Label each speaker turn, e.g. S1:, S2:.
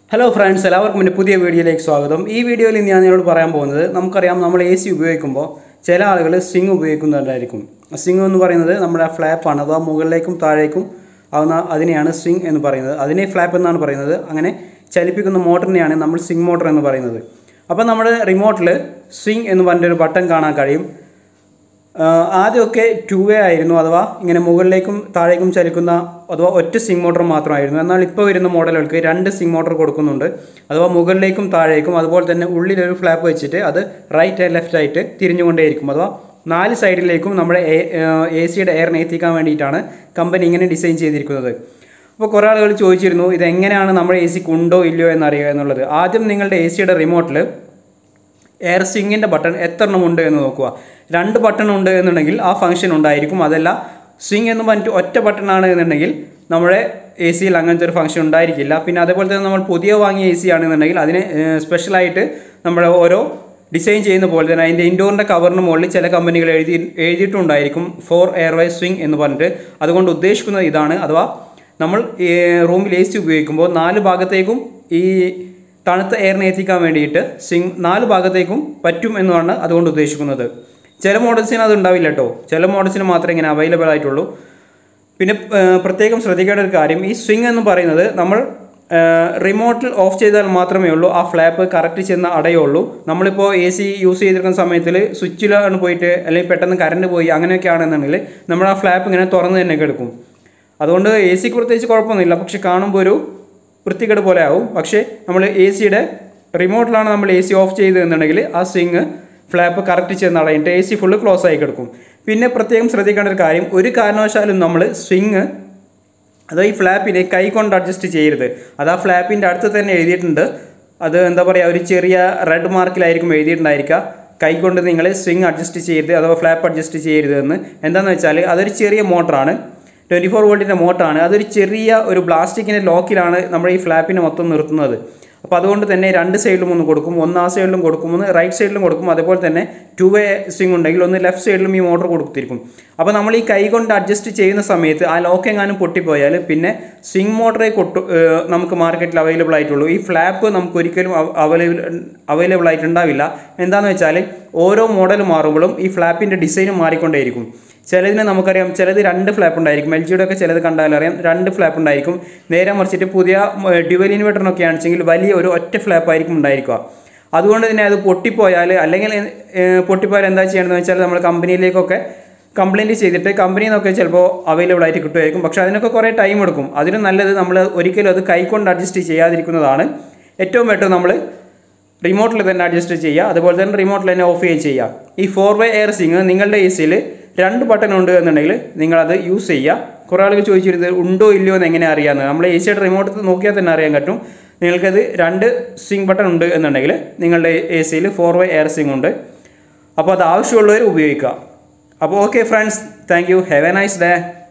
S1: hello friends എല്ലാവർക്കും എൻ്റെ പുതിയ വീഡിയോയിലേക്ക് സ്വാഗതം ഈ വീഡിയോയിൽ ഞാൻ നിങ്ങളോട് പറയാൻ പോകുന്നത് നമുക്കറിയാം നമ്മൾ എ സി ഉപയോഗിക്കുമ്പോൾ ചില ആളുകൾ സ്വിങ് ഉപയോഗിക്കുന്നുണ്ടായിരിക്കും സ്വിങ് എന്ന് പറയുന്നത് നമ്മുടെ ഫ്ലാപ്പാണ് അഥവാ മുകളിലേക്കും താഴേക്കും ആവുന്ന അതിനെയാണ് സ്വിങ് എന്ന് പറയുന്നത് അതിനെ ഫ്ലാപ്പ് എന്നാണ് പറയുന്നത് അങ്ങനെ ചലിപ്പിക്കുന്ന മോട്ടറിനെയാണ് നമ്മൾ സ്വിങ് മോട്ടർ എന്ന് പറയുന്നത് അപ്പോൾ നമ്മുടെ റിമോട്ടിൽ സ്വിങ് എന്ന് പറഞ്ഞൊരു ബട്ടൺ കാണാൻ കഴിയും ആഹ് ആദ്യമൊക്കെ ടു വേ ആയിരുന്നു അഥവാ ഇങ്ങനെ മുകളിലേക്കും താഴേക്കും ചലിക്കുന്ന അഥവാ ഒറ്റ സിങ് മോട്ടർ മാത്രമായിരുന്നു എന്നാൽ ഇപ്പോൾ വരുന്ന മോഡലുകൾക്ക് രണ്ട് സിങ് മോട്ടർ കൊടുക്കുന്നുണ്ട് അഥവാ മുകളിലേക്കും താഴേക്കും അതുപോലെ തന്നെ ഉള്ളിലൊരു ഫ്ലാപ്പ് വെച്ചിട്ട് അത് റൈറ്റ് ആൻഡ് ലെഫ്റ്റ് ആയിട്ട് തിരിഞ്ഞുകൊണ്ടേയിരിക്കും അഥവാ നാല് സൈഡിലേക്കും നമ്മുടെ എ സിയുടെ എയറിനെ എത്തിക്കാൻ വേണ്ടിയിട്ടാണ് കമ്പനി ഇങ്ങനെ ഡിസൈൻ ചെയ്തിരിക്കുന്നത് അപ്പോൾ കുറേ ആളുകൾ ചോദിച്ചിരുന്നു ഇതെങ്ങനെയാണ് നമ്മുടെ എ സിക്ക് ഉണ്ടോ ഇല്ലയോ എന്നറിയുക എന്നുള്ളത് ആദ്യം നിങ്ങളുടെ എ സിയുടെ റിമോട്ടിൽ എയർ സ്വിങ്ങിൻ്റെ ബട്ടൺ എത്ര എണ്ണം ഉണ്ട് എന്ന് നോക്കുക രണ്ട് ബട്ടൺ ഉണ്ട് എന്നുണ്ടെങ്കിൽ ആ ഫംഗ്ഷൻ ഉണ്ടായിരിക്കും അതല്ല സ്വിങ് എന്ന് പറഞ്ഞിട്ട് ഒറ്റ ബട്ടൺ ആണ് എന്നുണ്ടെങ്കിൽ നമ്മുടെ എ സിയിൽ അങ്ങനത്തെ ഒരു ഫംഗ്ഷൻ ഉണ്ടായിരിക്കില്ല പിന്നെ അതേപോലെ തന്നെ നമ്മൾ പുതിയ വാങ്ങിയ എ സി ആണെന്നുണ്ടെങ്കിൽ അതിന് സ്പെഷ്യലായിട്ട് നമ്മുടെ ഓരോ ഡിസൈൻ ചെയ്യുന്ന പോലെ തന്നെ അതിൻ്റെ ഇൻഡോറിൻ്റെ കവറിന് മുകളിൽ ചില കമ്പനികൾ എഴുതി എഴുതിയിട്ടുണ്ടായിരിക്കും ഫോർ എയർവൈ സ്വിങ് എന്ന് പറഞ്ഞിട്ട് അതുകൊണ്ട് ഉദ്ദേശിക്കുന്നത് ഇതാണ് അഥവാ നമ്മൾ ഈ റൂമിൽ എ സി ഉപയോഗിക്കുമ്പോൾ നാല് ഭാഗത്തേക്കും ഈ തണുത്ത എയറിനെ എത്തിക്കാൻ വേണ്ടിയിട്ട് സിങ് നാല് ഭാഗത്തേക്കും പറ്റും എന്നാണ് അതുകൊണ്ട് ഉദ്ദേശിക്കുന്നത് ചില മോഡൽസിന് അത് ഉണ്ടാവില്ല കേട്ടോ ചില മോഡൽസിന് മാത്രമേ ഇങ്ങനെ അവൈലബിൾ ആയിട്ടുള്ളൂ പിന്നെ ഏർ, പ്രത്യേകം ശ്രദ്ധിക്കേണ്ട ഒരു കാര്യം ഈ സ്വിങ് എന്ന് പറയുന്നത് നമ്മൾ റിമോട്ടിൽ ഓഫ് ചെയ്താൽ മാത്രമേ ഉള്ളൂ ആ ഫ്ലാപ്പ് കറക്റ്റ് ചെന്ന് അടയുള്ളൂ നമ്മളിപ്പോൾ എ സി യൂസ് ചെയ്തിരിക്കുന്ന സമയത്തിൽ സ്വിച്ചിലാണ് പോയിട്ട് അല്ലെങ്കിൽ പെട്ടെന്ന് കറണ്ട് പോയി അങ്ങനെയൊക്കെ ആണെന്നുണ്ടെങ്കിൽ നമ്മൾ ആ ഫ്ലാപ്പ് ഇങ്ങനെ തുറന്ന് തന്നെ കിടക്കും അതുകൊണ്ട് എ സിക്ക് പ്രത്യേകിച്ച് കുഴപ്പമൊന്നുമില്ല പക്ഷെ കാണുമ്പോൾ ഒരു വൃത്തികേട് പോലെ ആവും പക്ഷേ നമ്മൾ എ സിയുടെ റിമോട്ടിലാണ് നമ്മൾ എ സി ഓഫ് ചെയ്തതെന്നുണ്ടെങ്കിൽ ആ സ്വിങ് ഫ്ലാപ്പ് കറക്റ്റ് ചെന്ന് അടയിട്ട് എ സി ഫുള്ള് ക്ലോസ് ആയി കിടക്കും പിന്നെ പ്രത്യേകം ശ്രദ്ധിക്കേണ്ട ഒരു കാര്യം ഒരു കാരണവശാലും നമ്മൾ സ്വിങ് അത് ഈ ഫ്ലാപ്പിനെ കൈ കൊണ്ട് അഡ്ജസ്റ്റ് ചെയ്യരുത് അത് ആ ഫ്ലാപ്പിൻ്റെ അടുത്ത് തന്നെ എഴുതിയിട്ടുണ്ട് അത് എന്താ പറയുക ഒരു ചെറിയ റെഡ് മാർക്കിലായിരിക്കും എഴുതിയിട്ടുണ്ടായിരിക്കുക കൈ കൊണ്ട് നിങ്ങൾ സ്വിങ് അഡ്ജസ്റ്റ് ചെയ്യരുത് അഥവാ ഫ്ലാപ്പ് അഡ്ജസ്റ്റ് ചെയ്യരുത് എന്ന് എന്താണെന്ന് വെച്ചാൽ അതൊരു ചെറിയ മോട്ടറാണ് ട്വൻറ്റി ഫോർ വോൾട്ടിൻ്റെ മോട്ടറാണ് അതൊരു ചെറിയ ഒരു പ്ലാസ്റ്റിക്കിൻ്റെ ലോക്കിലാണ് നമ്മുടെ ഈ ഫ്ലാപ്പിനെ മൊത്തം നിർത്തുന്നത് അപ്പോൾ അതുകൊണ്ട് തന്നെ രണ്ട് സൈഡിലും ഒന്ന് കൊടുക്കും ഒന്ന് ആ സൈഡിലും കൊടുക്കും ഒന്ന് റൈറ്റ് സൈഡിലും കൊടുക്കും അതുപോലെ തന്നെ ടു വേ സ്വിങ് ഉണ്ടെങ്കിൽ ഒന്ന് ലെഫ്റ്റ് സൈഡിലും ഈ മോട്ടർ കൊടുത്തിരിക്കും അപ്പോൾ നമ്മൾ ഈ കൈ കൊണ്ട് അഡ്ജസ്റ്റ് ചെയ്യുന്ന സമയത്ത് ആ ലോക്ക് എങ്ങാനും പൊട്ടിപ്പോയാൽ പിന്നെ സ്വിങ് മോട്ടറേ കൊട്ടു ഏർ നമുക്ക് മാർക്കറ്റിൽ അവൈലബിൾ ആയിട്ടുള്ളൂ ഈ ഫ്ലാപ്പ് നമുക്ക് ഒരിക്കലും അവൈലബിൾ അവൈലബിൾ ആയിട്ടുണ്ടാവില്ല എന്താണെന്ന് വെച്ചാൽ ഓരോ മോഡൽ മാറുമ്പോഴും ഈ ഫ്ലാപ്പിൻ്റെ ഡിസൈനും മാറിക്കൊണ്ടേയിരിക്കും ചിലതിന് നമുക്കറിയാം ചിലത് രണ്ട് ഫ്ലാപ്പ് ഉണ്ടായിരിക്കും എൽ ജിയുടെ ഒക്കെ ചിലത് കണ്ടാൽ അറിയാം രണ്ട് ഫ്ലാപ്പ് ഉണ്ടായിരിക്കും നേരെ മറിച്ചിട്ട് പുതിയ ഡ്യുവൽ ഇൻവെർട്ടറിനൊക്കെ ആണെച്ചെങ്കിൽ വലിയ ഒരു ഒറ്റ ഫ്ലാപ്പ് ആയിരിക്കും ഉണ്ടായിരിക്കുക അതുകൊണ്ട് തന്നെ അത് പൊട്ടിപ്പോയാൽ അല്ലെങ്കിൽ ഏർ, പൊട്ടിപ്പോയാൽ എന്താ ചെയ്യണമെന്ന് വെച്ചാൽ നമ്മൾ കമ്പനിയിലേക്കൊക്കെ കംപ്ലയിൻറ്റ് ചെയ്തിട്ട് കമ്പനിയിൽ നിന്നൊക്കെ ചിലപ്പോൾ അവൈലബിൾ ആയിട്ട് കിട്ടുമായിരിക്കും പക്ഷേ അതിനൊക്കെ കുറേ ടൈം എടുക്കും അതിന് നല്ലത് നമ്മൾ ഒരിക്കലും അത് കൈകൊണ്ട് അഡ്ജസ്റ്റ് ചെയ്യാതിരിക്കുന്നതാണ് ഏറ്റവും ബെറ്റർ നമ്മൾ റിമോട്ടിൽ തന്നെ അഡ്ജസ്റ്റ് ചെയ്യുക അതുപോലെ തന്നെ റിമോട്ടിൽ തന്നെ ഓഫ് ചെയ്യുക ചെയ്യുക ഈ ഫോർ വേ എയർ സിങ് നിങ്ങളുടെ എ സിയിൽ രണ്ട് ബട്ടൺ ഉണ്ട് എന്നുണ്ടെങ്കിൽ നിങ്ങളത് യൂസ് ചെയ്യുക കുറേ ആളുകൾ ചോദിച്ചിരുന്നത് ഉണ്ടോ ഇല്ലയോ എന്ന് എങ്ങനെ അറിയാമെന്ന് നമ്മൾ എ സിയുടെ റിമോട്ട് നോക്കിയാൽ തന്നെ അറിയാൻ പറ്റും നിങ്ങൾക്കത് രണ്ട് സിങ് ബട്ടൺ ഉണ്ട് എന്നുണ്ടെങ്കിൽ നിങ്ങളുടെ എ സിയിൽ ഫോർ വേ എയർ സിങ് ഉണ്ട് അപ്പോൾ അത് ആവശ്യമുള്ളവർ ഉപയോഗിക്കുക അപ്പോൾ okay friends thank you have a nice day